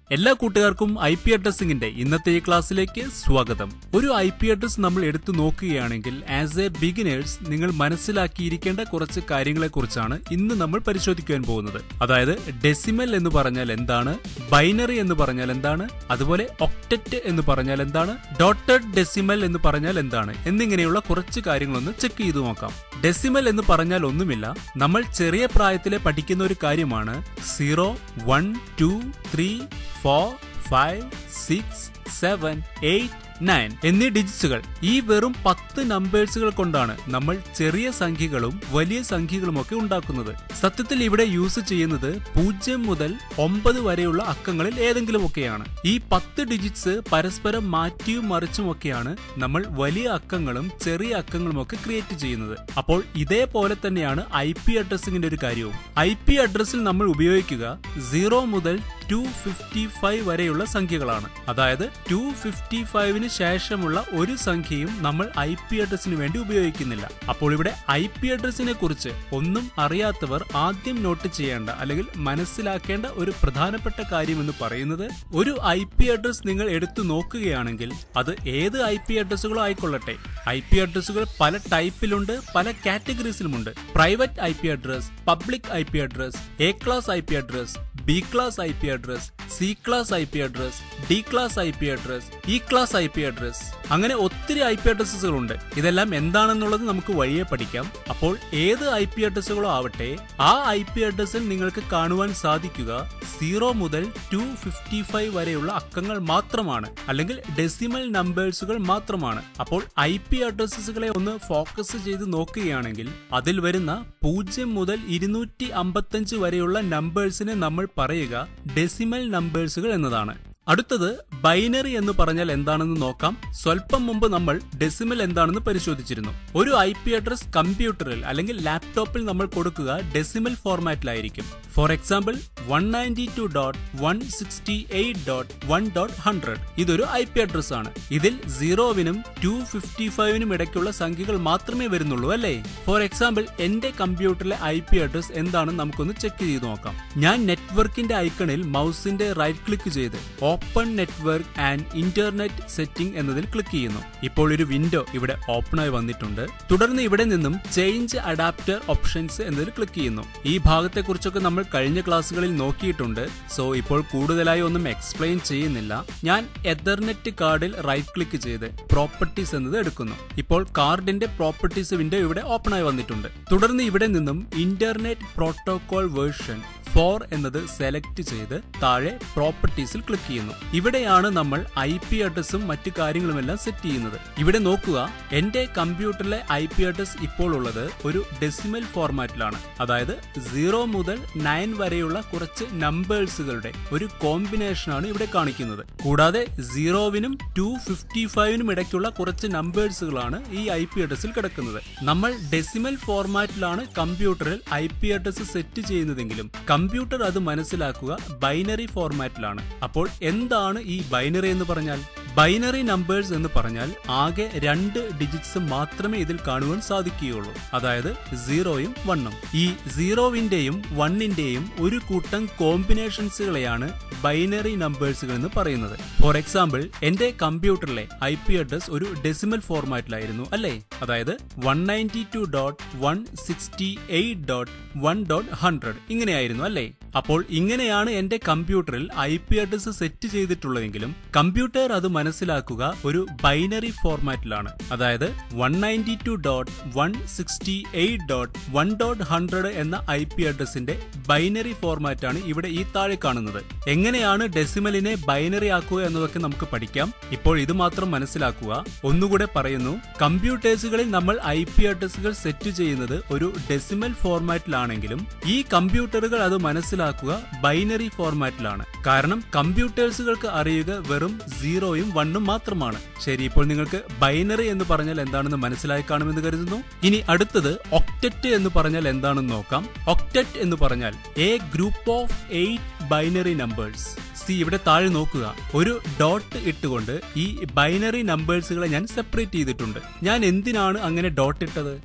എല്ലാ കൂട്ടുകാർക്കും I P അഡ്രസ്സിംഗിന്റെ ഇന്നത്തെ ഈ ക്ലാസ്സിലേക്ക് സ്വാഗതം ഒരു ഐ പി അഡ്രസ് നമ്മൾ എടുത്തു നോക്കുകയാണെങ്കിൽ ആസ് എ ബിഗിനേഴ്സ് നിങ്ങൾ മനസ്സിലാക്കിയിരിക്കേണ്ട കുറച്ച് കാര്യങ്ങളെ കുറിച്ചാണ് ഇന്ന് നമ്മൾ പരിശോധിക്കാൻ പോകുന്നത് അതായത് ഡെസിമൽ എന്ന് പറഞ്ഞാൽ എന്താണ് ബൈനറി എന്ന് പറഞ്ഞാൽ എന്താണ് അതുപോലെ ഒക്ടറ്റ് എന്ന് പറഞ്ഞാൽ എന്താണ് ഡോട്ടഡ് ഡെസിമൽ എന്ന് പറഞ്ഞാൽ എന്താണ് എന്നിങ്ങനെയുള്ള കുറച്ച് കാര്യങ്ങളൊന്ന് ചെക്ക് ചെയ്തു നോക്കാം ഡെസിമൽ എന്ന് പറഞ്ഞാൽ ഒന്നുമില്ല നമ്മൾ ചെറിയ പ്രായത്തിലെ പഠിക്കുന്ന ഒരു കാര്യമാണ് zero one two three four five six seven eight nine എന്നീ ഡിജിറ്റ്സുകൾ ഈ വെറും പത്ത് നമ്പേഴ്സുകൾ കൊണ്ടാണ് നമ്മൾ ചെറിയ സംഖ്യകളും വലിയ സംഖ്യകളും ഒക്കെ ഉണ്ടാക്കുന്നത് സത്യത്തിൽ ഇവിടെ യൂസ് ചെയ്യുന്നത് പൂജ്യം മുതൽ ഒമ്പത് വരെയുള്ള അക്കങ്ങളിൽ ഏതെങ്കിലും ഒക്കെയാണ് ഈ പത്ത് ഡിജിറ്റ്സ് പരസ്പരം മാറ്റിയും മറിച്ചും ഒക്കെയാണ് നമ്മൾ വലിയ അക്കങ്ങളും ചെറിയ അക്കങ്ങളും ഒക്കെ ക്രിയേറ്റ് ചെയ്യുന്നത് അപ്പോൾ ഇതേപോലെ തന്നെയാണ് ഐ പി അഡ്രസ്സിംഗിന്റെ ഒരു കാര്യവും ഐ പി അഡ്രസ്സിൽ നമ്മൾ ഉപയോഗിക്കുക സീറോ മുതൽ ടു ഫിഫ്റ്റി ഫൈവ് വരെയുള്ള സംഖ്യകളാണ് അതായത് ടു ഫിഫ്റ്റി ഫൈവിന് ശേഷമുള്ള ഒരു സംഖ്യയും നമ്മൾ ഐ പി അഡ്രസ്സിന് വേണ്ടി ഉപയോഗിക്കുന്നില്ല അപ്പോൾ ഇവിടെ ഐ പി അഡ്രസ്സിനെ കുറിച്ച് ഒന്നും അറിയാത്തവർ ആദ്യം നോട്ട് ചെയ്യേണ്ട അല്ലെങ്കിൽ മനസ്സിലാക്കേണ്ട ഒരു പ്രധാനപ്പെട്ട കാര്യം എന്ന് പറയുന്നത് ഒരു ഐ പി അഡ്രസ് നിങ്ങൾ എടുത്തു നോക്കുകയാണെങ്കിൽ അത് ഏത് ഐ പി അഡ്രസ്സുകളോ ആയിക്കൊള്ളട്ടെ ഐ പി അഡ്രസ്സുകൾ പല ടൈപ്പിലുണ്ട് പല കാറ്റഗറീസിലുമുണ്ട് private I P address public I P address A class I P address B class I P address C class I P address D class I P address E class I P address അങ്ങനെ ഒത്തിരി I P അഡ്രസ്സുകൾ ഉണ്ട് ഇതെല്ലാം എന്താണെന്നുള്ളത് നമുക്ക് വഴിയെ പഠിക്കാം അപ്പോൾ ഏത് ഐ പി അഡ്രസ്സുകളോ ആവട്ടെ ആ ഐ പി അഡ്രസ്സിൽ നിങ്ങൾക്ക് കാണുവാൻ സാധിക്കുക സീറോ മുതൽ ടു ഫിഫ്റ്റി ഫൈവ് വരെയുള്ള അക്കങ്ങൾ മാത്രമാണ് അല്ലെങ്കിൽ ഡെസിമൽ നമ്പേഴ്സുകൾ മാത്രമാണ് അപ്പോൾ ഐ പി അഡ്രസ്സുകളെ ഒന്ന് ഫോക്കസ് ചെയ്ത് നോക്കുകയാണെങ്കിൽ അതിൽ വരുന്ന പൂജ്യം മുതൽ ഇരുന്നൂറ്റി അമ്പത്തഞ്ച് വരെയുള്ള നമ്പേഴ്സിനെ നമ്മൾ പറയുക ഡെസിമൽ നമ്പേഴ്സുകൾ എന്നതാണ് അടുത്തത് ബൈനറി എന്ന് പറഞ്ഞാൽ എന്താണെന്ന് നോക്കാം സ്വല്പം മുമ്പ് നമ്മൾ ഡെസിമൽ എന്താണെന്ന് പരിശോധിച്ചിരുന്നു ഒരു ഐ പി അഡ്രസ് കമ്പ്യൂട്ടറിൽ അല്ലെങ്കിൽ ലാപ്ടോപ്പിൽ നമ്മൾ കൊടുക്കുക ഡെസിമൽ ഫോർമാറ്റിലായിരിക്കും for example one ninety two dot one sixty eight dot one dot hundred ഇതൊരു ഐ പി അഡ്രസ് ആണ് ഇതിൽ സീറോവിനും ടു ഫിഫ്റ്റി ഫൈവിനും ഇടയ്ക്കുള്ള സംഖ്യകൾ മാത്രമേ വരുന്നുള്ളൂ അല്ലേ ഫോർ എക്സാമ്പിൾ എന്റെ കമ്പ്യൂട്ടറിലെ ഐ പി അഡ്രസ് എന്താണെന്ന് നമുക്കൊന്ന് ചെക്ക് ചെയ്ത് നോക്കാം ഞാൻ നെറ്റ്വർക്കിന്റെ ഐക്കണിൽ മൗസിന്റെ റൈറ്റ് ക്ലിക്ക് ചെയ്ത് open network and internet setting എന്നതിൽ ക്ലിക്ക് ചെയ്യുന്നു ഇപ്പോൾ ഒരു വിൻഡോ ഇവിടെ ഓപ്പൺ ആയി വന്നിട്ടുണ്ട് തുടർന്ന് ഇവിടെ നിന്നും ചേഞ്ച് അഡാപ്റ്റർ ഓപ്ഷൻസ് എന്നതിൽ ക്ലിക്ക് ചെയ്യുന്നു ഈ ഭാഗത്തെക്കുറിച്ചൊക്കെ നമ്മൾ കഴിഞ്ഞ ക്ലാസ്സുകളിൽ നോക്കിയിട്ടുണ്ട് സോ ഇപ്പോൾ കൂടുതലായി ഒന്നും എക്സ്പ്ലെയിൻ ചെയ്യുന്നില്ല ഞാൻ എതർനെറ്റ് കാർഡിൽ റൈറ്റ് ക്ലിക്ക് ചെയ്ത് പ്രോപ്പർട്ടീസ് എന്നത് എടുക്കുന്നു ഇപ്പോൾ കാർഡിന്റെ പ്രോപ്പർട്ടീസ് വിൻഡോ ഇവിടെ ഓപ്പൺ ആയി വന്നിട്ടുണ്ട് തുടർന്ന് ഇവിടെ നിന്നും ഇന്റർനെറ്റ് പ്രോട്ടോകോൾ വേർഷൻ ഫോർ എന്നത് സെലക്ട് ചെയ്ത് താഴെ പ്രോപ്പർട്ടീസിൽ ക്ലിക്ക് ചെയ്യുന്നു ഇവിടെയാണ് നമ്മൾ ഐ പി അഡ്രസ്സും മറ്റു കാര്യങ്ങളുമെല്ലാം സെറ്റ് ചെയ്യുന്നത് ഇവിടെ നോക്കുക എന്റെ കമ്പ്യൂട്ടറിലെ ഐ പി അഡ്രസ് ഇപ്പോൾ ഉള്ളത് ഒരു ഡെസിമൽ ഫോർമാറ്റിലാണ് അതായത് സീറോ മുതൽ നയൻ വരെയുള്ള കുറച്ച് നമ്പേഴ്സുകളുടെ ഒരു കോമ്പിനേഷനാണ് ഇവിടെ കാണിക്കുന്നത് കൂടാതെ സീറോവിനും ടു ഫിഫ്റ്റി ഫൈവിനും ഇടയ്ക്കുള്ള കുറച്ച് നമ്പേഴ്സുകളാണ് ഈ ഐ പി അഡ്രസ്സിൽ കിടക്കുന്നത് നമ്മൾ ഡെസിമൽ ഫോർമാറ്റിലാണ് കമ്പ്യൂട്ടറിൽ ഐ പി അഡ്രസ് സെറ്റ് ചെയ്യുന്നതെങ്കിലും കമ്പ്യൂട്ടർ അത് മനസ്സിലാക്കുക ബൈനറി ഫോർമാറ്റിലാണ് അപ്പോൾ എന്താണ് ഈ ബൈനറി എന്ന് പറഞ്ഞാൽ ബൈനറി നമ്പേഴ്സ് എന്ന് പറഞ്ഞാൽ ആകെ രണ്ട് ഡിജിറ്റ്സ് മാത്രമേ ഇതിൽ കാണുവാൻ സാധിക്കുകയുള്ളൂ അതായത് സീറോയും വണ്ണും ഈ സീറോവിന്റെയും വണ്ണിന്റെയും ഒരു കൂട്ടം കോമ്പിനേഷൻസുകളെയാണ് ബൈനറി നമ്പേഴ്സുകൾ എന്ന് പറയുന്നത് ഫോർ എക്സാമ്പിൾ എന്റെ കമ്പ്യൂട്ടറിലെ ഐ പി അഡ്രസ് ഒരു ഡെസിമൽ ഫോർമാറ്റിലായിരുന്നു അല്ലേ അതായത് one ninety two dot one sixty eight dot one dot hundred ഇങ്ങനെയായിരുന്നു അല്ലേ അപ്പോൾ ഇങ്ങനെയാണ് എന്റെ കമ്പ്യൂട്ടറിൽ ഐ പി അഡ്രസ് സെറ്റ് ചെയ്തിട്ടുള്ളതെങ്കിലും കമ്പ്യൂട്ടർ അത് മനസ്സിലാക്കുക ഒരു ബൈനറി ഫോർമാറ്റിലാണ് അതായത് one ninety two dot one sixty eight dot one dot hundred എന്ന ഐ പി അഡ്രസിന്റെ ബൈനറി ഫോർമാറ്റാണ് ഇവിടെ ഈ താഴെ കാണുന്നത് എങ്ങനെയാണ് ഡെസിമലിനെ ബൈനറി ആക്കുക എന്നതൊക്കെ നമുക്ക് പഠിക്കാം ഇപ്പോൾ ഇത് മാത്രം മനസ്സിലാക്കുക ഒന്നുകൂടെ പറയുന്നു കമ്പ്യൂട്ടേഴ്സുകളിൽ നമ്മൾ ഐ പി അഡ്രസ്സുകൾ സെറ്റ് ചെയ്യുന്നത് ഒരു ഡെസിമൽ ഫോർമാറ്റിലാണെങ്കിലും ഈ കമ്പ്യൂട്ടറുകൾ അത് മനസ്സിലാക്കുക ബൈനറി ഫോർമാറ്റിലാണ് കാരണം കമ്പ്യൂട്ടേഴ്സുകൾക്ക് അറിയുക വെറും സീറോയും വണ്ണും മാത്രമാണ് ശരി ഇപ്പോൾ നിങ്ങൾക്ക് ബൈനറി എന്ന് പറഞ്ഞാൽ എന്താണെന്ന് മനസ്സിലായി കാണുമെന്ന് കരുതുന്നു ഇനി അടുത്തത് ഒക്ടറ്റ് എന്ന് പറഞ്ഞാൽ എന്താണെന്ന് നോക്കാം ഒക്ടറ്റ് എന്ന് പറഞ്ഞാൽ a group of eight binary numbers see ഇവിടെ താഴെ നോക്കുക ഒരു ഡോട്ട് ഇട്ടുകൊണ്ട് ഈ ബൈനറി നമ്പേഴ്സുകളെ ഞാൻ സെപ്പറേറ്റ് ചെയ്തിട്ടുണ്ട് ഞാൻ എന്തിനാണ് അങ്ങനെ ഡോട്ട് ഇട്ടത്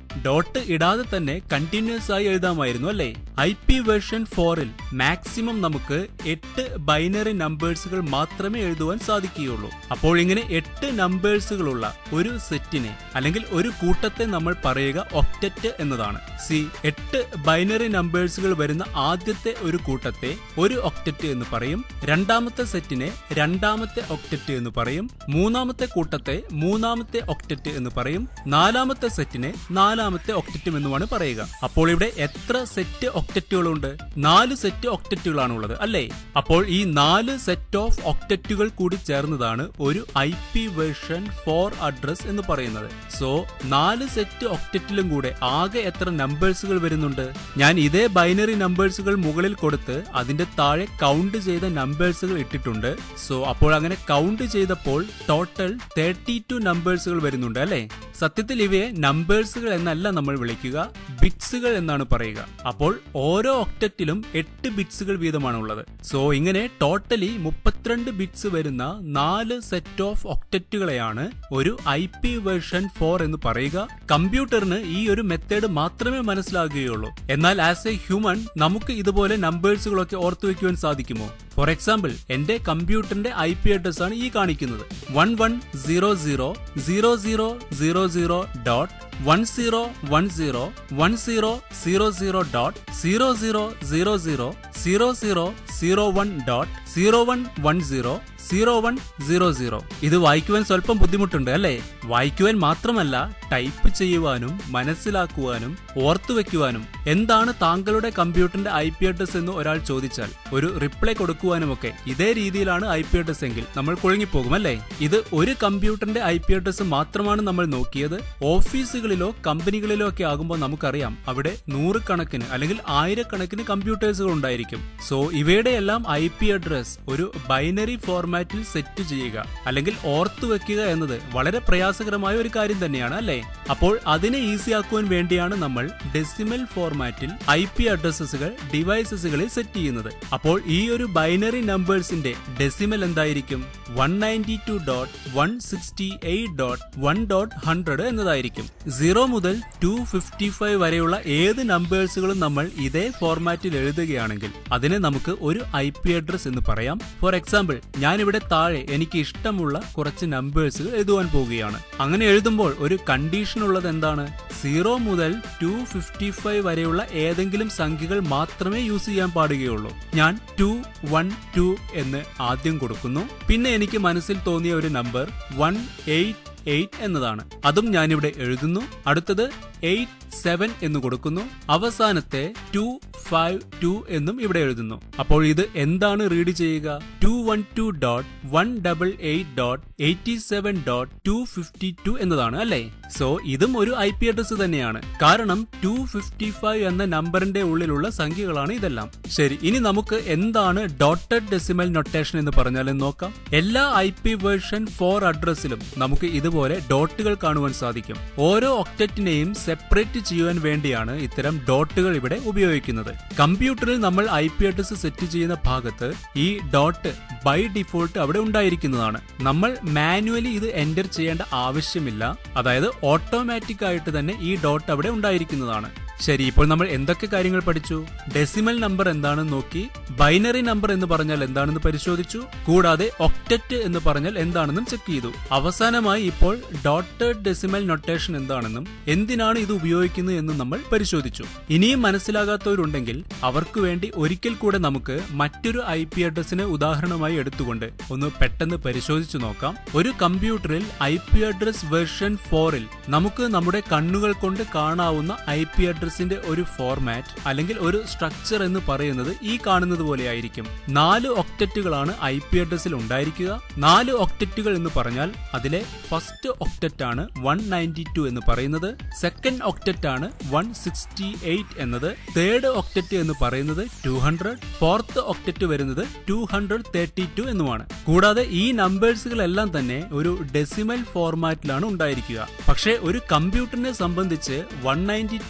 ഡോട്ട് ഇടാതെ തന്നെ കണ്ടിന്യൂസ് ആയി എഴുതാമായിരുന്നു അല്ലേ ഐ പി വേർഷൻ ഫോറിൽ മാക്സിമം നമുക്ക് എട്ട് ബൈനറി നമ്പേഴ്സുകൾ മാത്രമേ എഴുതുവാൻ സാധിക്കുകയുള്ളൂ അപ്പോൾ ഇങ്ങനെ എട്ട് നമ്പേഴ്സുകളുള്ള ഒരു സെറ്റിനെ അല്ലെങ്കിൽ ഒരു കൂട്ടത്തെ നമ്മൾ പറയുക ഒക്ടറ്റ് എന്നതാണ് സി എട്ട് ബൈനറി നമ്പേഴ്സുകൾ വരുന്ന ആദ്യത്തെ ഒരു കൂട്ടത്തെ ഒരു ഒക്ടറ്റ് എന്ന് പറയും രണ്ടാമത്തെ സെറ്റിനെ രണ്ടാമത്തെ ഒക്ടറ്റ് എന്ന് പറയും മൂന്നാമത്തെ കൂട്ടത്തെ മൂന്നാമത്തെ ഒക്ടറ്റ് എന്ന് പറയും നാലാമത്തെ സെറ്റിനെ നാലാമത്തെ ഒക്ടറ്റും എന്നുമാണ് പറയുക അപ്പോൾ ഇവിടെ എത്ര സെറ്റ് ഒക്ടറ്റുകളുണ്ട് നാല് സെറ്റ് ഒക്ടറ്റുകളാണ് ഉള്ളത് അല്ലേ അപ്പോൾ ഈ നാല് സെറ്റ് ഓഫ് ഒക്ടറ്റുകൾ കൂടി ചേർന്നതാണ് ഒരു I P version four address എന്ന് പറയുന്നത് സോ നാല് സെറ്റ് ഒക്ടറ്റിലും കൂടെ ആകെ എത്ര നമ്പേഴ്സുകൾ വരുന്നുണ്ട് ഞാൻ ഇതേ ബൈനറി നമ്പേഴ്സുകൾ മുകളിൽ കൊടുത്ത് അതിന്റെ താഴെ കൗണ്ട് ചെയ്ത നമ്പേഴ്സുകൾ ഇട്ടിട്ടുണ്ട് സോ അപ്പോൾ അങ്ങനെ കൗണ്ട് ചെയ്തപ്പോൾ ടോട്ടൽ തേർട്ടി ടു നമ്പേഴ്സുകൾ വരുന്നുണ്ട് അല്ലേ സത്യത്തിൽ ഇവയെ നമ്പേഴ്സുകൾ എന്നല്ല നമ്മൾ വിളിക്കുക ബിറ്റ്സുകൾ എന്നാണ് പറയുക അപ്പോൾ ഓരോ ഒക്ടറ്റിലും എട്ട് ബിറ്റ്സുകൾ വീതമാണ് ഉള്ളത് സോ ഇങ്ങനെ ടോട്ടലി മുപ്പത്തിരണ്ട് ബിറ്റ്സ് വരുന്ന നാല് സെറ്റ് ഓഫ് ഒക്ടറ്റുകളെയാണ് ഒരു ഐ പി വേർഷൻ ഫോർ എന്ന് പറയുക കമ്പ്യൂട്ടറിന് ഈ ഒരു മെത്തേഡ് മാത്രമേ മനസ്സിലാകുകയുള്ളൂ എന്നാൽ ആസ് എ ഹ്യൂമൻ നമുക്ക് ഇതുപോലെ നമ്പേഴ്സുകളൊക്കെ ഓർത്തു വെക്കുവാൻ സാധിക്കുമോ ഫോർ എക്സാമ്പിൾ എന്റെ കമ്പ്യൂട്ടറിന്റെ ഐ പി അഡ്രസ് ആണ് ഈ കാണിക്കുന്നത് one one zero zero zero zero zero zero dot one zero one zero one zero zero zero dot zero zero zero zero zero zero zero one dot zero one one zero zero one zero zero ഇത് വായിക്കുവാൻ സ്വല്പം ബുദ്ധിമുട്ടുണ്ട് അല്ലേ വായിക്കുവാൻ മാത്രമല്ല type ചെയ്യുവാനും മനസ്സിലാക്കുവാനും ഓർത്തു വെക്കുവാനും എന്താണ് താങ്കളുടെ കമ്പ്യൂട്ടറിന്റെ ഐ പി അഡ്രസ് എന്ന് ഒരാൾ ചോദിച്ചാൽ ഒരു റിപ്ലൈ കൊടുക്കുവാനുമൊക്കെ ഇതേ രീതിയിലാണ് ഐ പി അഡ്രസ് എങ്കിൽ നമ്മൾ കുഴങ്ങിപ്പോകും അല്ലേ ഇത് ഒരു കമ്പ്യൂട്ടറിന്റെ ഐ പി അഡ്രസ് മാത്രമാണ് നമ്മൾ നോക്കിയത് ഓഫീസുകളിലോ കമ്പനികളിലോ ഒക്കെ ആകുമ്പോൾ നമുക്കറിയാം അവിടെ നൂറുകണക്കിന് അല്ലെങ്കിൽ ആയിരക്കണക്കിന് കമ്പ്യൂട്ടേഴ്സുകൾ ഉണ്ടായിരിക്കും സോ ഇവയുടെ എല്ലാം ഐ പി അഡ്രസ് ഒരു ബൈനറി ഫോർമാറ്റിൽ സെറ്റ് ചെയ്യുക അല്ലെങ്കിൽ ഓർത്തു വെക്കുക എന്നത് വളരെ പ്രയാസകരമായ ഒരു കാര്യം തന്നെയാണ് അല്ലേ അപ്പോൾ അതിനെ ഈസി ആക്കുവാൻ വേണ്ടിയാണ് നമ്മൾ ഡെസിമൽ ഫോർമാറ്റിൽ ഐ പി അഡ്രസ്സുകൾ ഡിവൈസസുകളിൽ സെറ്റ് ചെയ്യുന്നത് അപ്പോൾ ഈ ഒരു ബൈനറി നമ്പേഴ്സിന്റെ ഡെസിമൽ എന്തായിരിക്കും one ninety two dot one sixty eight dot one dot hundred എന്നതായിരിക്കും സീറോ മുതൽ ടു ഫിഫ്റ്റി ഫൈവ് വരെയുള്ള ഏത് നമ്പേഴ്സുകളും നമ്മൾ ഇതേ ഫോർമാറ്റിൽ എഴുതുകയാണെങ്കിൽ അതിനെ നമുക്ക് ഒരു ഐ പി അഡ്രസ് എന്ന് പറയാം ഫോർ എക്സാമ്പിൾ ഞാനിവിടെ താഴെ എനിക്ക് ഇഷ്ടമുള്ള കുറച്ച് നമ്പേഴ്സുകൾ എഴുതുവാൻ പോവുകയാണ് അങ്ങനെ എഴുതുമ്പോൾ ഒരു കണ്ടീഷൻ ഉള്ളത് എന്താണ് സീറോ മുതൽ ടു ഫിഫ്റ്റി ഫൈവ് വരെയുള്ള ഏതെങ്കിലും സംഖ്യകൾ മാത്രമേ യൂസ് ചെയ്യാൻ പാടുകയുള്ളൂ ഞാൻ ടു വൺ ടു എന്ന് ആദ്യം കൊടുക്കുന്നു പിന്നെ എനിക്ക് മനസ്സിൽ തോന്നിയ ഒരു നമ്പർ വൺ എയ്റ്റ് എയ്റ്റ് എന്നതാണ് അതും ഞാനിവിടെ എഴുതുന്നു അടുത്തത് എയ്റ്റ് സെവൻ എന്ന് കൊടുക്കുന്നു അവസാനത്തെ ടു ഫൈവ് ടു എന്നും ഇവിടെ എഴുതുന്നു അപ്പോൾ ഇത് എന്താണ് റീഡ് ചെയ്യുക two one two dot one double eight dot eighty seven dot two fifty two എന്നതാണ് അല്ലേ സോ ഇതും ഒരു ഐ പി അഡ്രസ് തന്നെയാണ് കാരണം ടു ഫിഫ്റ്റി ഫൈവ് എന്ന നമ്പറിന്റെ ഉള്ളിലുള്ള സംഖ്യകളാണ് ഇതെല്ലാം ശരി ഇനി നമുക്ക് എന്താണ് ഡോട്ടഡ് ഡെസിമൽ നൊട്ടേഷൻ എന്ന് പറഞ്ഞാലും നോക്കാം എല്ലാ ഐ പി വേർഷൻ ഫോർ അഡ്രസ്സിലും നമുക്ക് ഇതുപോലെ ഡോട്ടുകൾ കാണുവാൻ സാധിക്കും ഓരോ ഒക്ടറ്റിനെയും സെപ്പറേറ്റ് ചെയ്യുവാൻ വേണ്ടിയാണ് ഇത്തരം ഡോട്ടുകൾ ഇവിടെ ഉപയോഗിക്കുന്നത് കമ്പ്യൂട്ടറിൽ നമ്മൾ ഐ പി അഡ്രസ് സെറ്റ് ചെയ്യുന്ന ഭാഗത്ത് ഈ ഡോട്ട് ബൈ ഡിഫോൾട്ട് അവിടെ ഉണ്ടായിരിക്കുന്നതാണ് നമ്മൾ മാനുവലി ഇത് എൻ്റർ ചെയ്യേണ്ട ആവശ്യമില്ല അതായത് ഓട്ടോമാറ്റിക് ആയിട്ട് തന്നെ ഈ ഡോട്ട് അവിടെ ഉണ്ടായിരിക്കുന്നതാണ് ശരി ഇപ്പോൾ നമ്മൾ എന്തൊക്കെ കാര്യങ്ങൾ പഠിച്ചു ഡെസിമൽ നമ്പർ എന്താണെന്ന് നോക്കി ബൈനറി നമ്പർ എന്ന് പറഞ്ഞാൽ എന്താണെന്ന് പരിശോധിച്ചു കൂടാതെ ഒക്ടറ്റ് എന്ന് പറഞ്ഞാൽ എന്താണെന്നും ചെക്ക് ചെയ്തു അവസാനമായി ഇപ്പോൾ ഡോട്ടഡ് ഡെസിമൽ നൊട്ടേഷൻ എന്താണെന്നും എന്തിനാണ് ഇത് ഉപയോഗിക്കുന്നത് എന്നും നമ്മൾ പരിശോധിച്ചു ഇനിയും മനസ്സിലാകാത്തവരുണ്ടെങ്കിൽ അവർക്ക് വേണ്ടി ഒരിക്കൽ കൂടെ നമുക്ക് മറ്റൊരു ഐ പി അഡ്രസ്സിനെ ഉദാഹരണമായി എടുത്തുകൊണ്ട് ഒന്ന് പെട്ടെന്ന് പരിശോധിച്ചു നോക്കാം ഒരു കമ്പ്യൂട്ടറിൽ ഐ പി അഡ്രസ് വേർഷൻ ഫോറിൽ നമുക്ക് നമ്മുടെ കണ്ണുകൾ കൊണ്ട് കാണാവുന്ന ഐ പി അഡ്രസ്സിന്റെ ഒരു ഫോർമാറ്റ് അല്ലെങ്കിൽ ഒരു സ്ട്രക്ചർ എന്ന് പറയുന്നത് ഈ കാണുന്നത് പോലെ ആയിരിക്കും നാല് ഒക്ടറ്റുകളാണ് ഐ പി അഡ്രസ്സിൽ ഉണ്ടായിരിക്കുക നാല് ഒക്ടറ്റുകൾ എന്ന് പറഞ്ഞാൽ അതിലെ ഫസ്റ്റ് ഒക്ടറ്റ് ആണ് വൺ നയൻറ്റി ടു എന്ന് പറയുന്നത് സെക്കൻഡ് ഒക്ടറ്റ് ആണ് വൺ സിക്സ്റ്റി എയ്റ്റ് എന്നത് തേർഡ് ഒക്ടറ്റ് എന്ന് പറയുന്നത് ടു ഹൺഡ്രഡ് ഫോർത്ത് ഒക്ടറ്റ് വരുന്നത് ടു ഹൺഡ്രഡ് തേർട്ടി ടു എന്നുമാണ് കൂടാതെ ഈ നമ്പേഴ്സുകളെല്ലാം തന്നെ ഒരു ഡെസിമൽ ഫോർമാറ്റിലാണ് ഉണ്ടായിരിക്കുക പക്ഷേ ഒരു കമ്പ്യൂട്ടറിനെ സംബന്ധിച്ച് വൺ നയൻറ്റി ടു എന്ന് പറഞ്ഞാൽ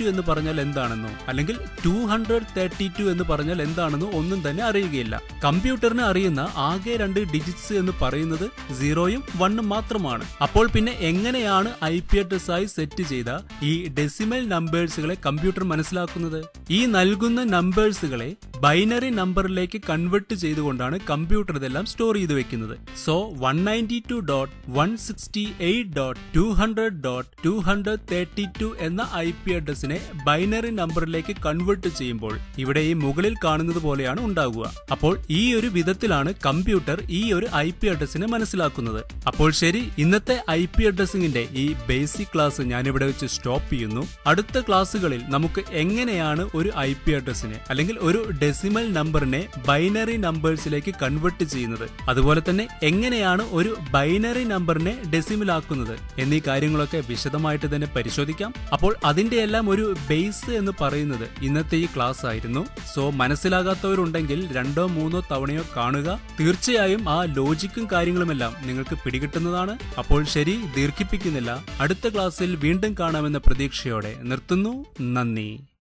പറഞ്ഞാൽ എന്താണെന്നോ അല്ലെങ്കിൽ ടു ഹൺഡ്രഡ് തേർട്ടി ടു എന്ന് പറഞ്ഞാൽ എന്താണെന്നോ ഒന്നും തന്നെ അറിയുകയില്ല കമ്പ്യൂട്ടറിന് അറിയുന്ന ആകെ രണ്ട് ഡിജിറ്റ്സ് എന്ന് പറയുന്നത് സീറോയും വണ്ണും മാത്രമാണ് അപ്പോൾ പിന്നെ എങ്ങനെയാണ് ഐ പി അഡ്രസ് ആയി സെറ്റ് ചെയ്ത ഈ ഡെസിമൽ നമ്പേഴ്സുകളെ കമ്പ്യൂട്ടർ മനസ്സിലാക്കുന്നത് ഈ നൽകുന്ന നമ്പേഴ്സുകളെ ബൈനറി നമ്പറിലേക്ക് കൺവെർട്ട് ചെയ്തുകൊണ്ടാണ് കമ്പ്യൂട്ടർ ഇതെല്ലാം സ്റ്റോർ ചെയ്ത് വെക്കുന്നത് so one ninety two dot one sixty eight dot two hundred dot two hundred thirty two എന്ന ഐ പി അഡ്രസ്സിനെ ബൈനറി നമ്പറിലേക്ക് കൺവെർട്ട് ചെയ്യുമ്പോൾ ഇവിടെ ഈ മുകളിൽ കാണുന്നത് പോലെയാണ് ഉണ്ടാകുക അപ്പോൾ ഈ ഒരു വിധത്തിലാണ് കമ്പ്യൂട്ടർ ഈ ഒരു ഐ പി അഡ്രസ്സിനെ മനസ്സിലാക്കുന്നത് അപ്പോൾ ശരി ഇന്നത്തെ ഐ പി അഡ്രസ്സിംഗിന്റെ ഈ ബേസിക് ക്ലാസ് ഞാനിവിടെ വെച്ച് സ്റ്റോപ്പ് ചെയ്യുന്നു അടുത്ത ക്ലാസ്സുകളിൽ നമുക്ക് എങ്ങനെയാണ് ഒരു ഐ പി അഡ്രസ്സിനെ അല്ലെങ്കിൽ ഒരു ഡെസിമൽ നമ്പറിനെ ബൈനറി നമ്പേഴ്സിലേക്ക് കൺവെർട്ട് ചെയ്യുന്നത് അതുപോലെ തന്നെ എങ്ങനെയാണ് ഒരു ബൈനറി നമ്പറിനെ ഡെസിമൽ ആക്കുന്നത് എന്നീ കാര്യങ്ങളൊക്കെ വിശദമായിട്ട് തന്നെ പരിശോധിക്കാം അപ്പോൾ അതിന്റെ എല്ലാം ഒരു ബേസ് എന്ന് പറയുന്നത് ഇന്നത്തെ ഈ ക്ലാസ് ആയിരുന്നു സോ മനസ്സിലാകാത്തവരുണ്ടെങ്കിൽ രണ്ടോ മൂന്നോ തവണയോ കാണുക തീർച്ചയായും ആ ലോജിക്കും കാര്യങ്ങളുമെല്ലാം നിങ്ങൾക്ക് പിടികിട്ടുന്നതാണ് അപ്പോൾ ശരി ദീർഘിപ്പിക്കുന്നില്ല അടുത്ത ക്ലാസ്സിൽ വീണ്ടും കാണാമെന്ന പ്രതീക്ഷയോടെ നിർത്തുന്നു നന്ദി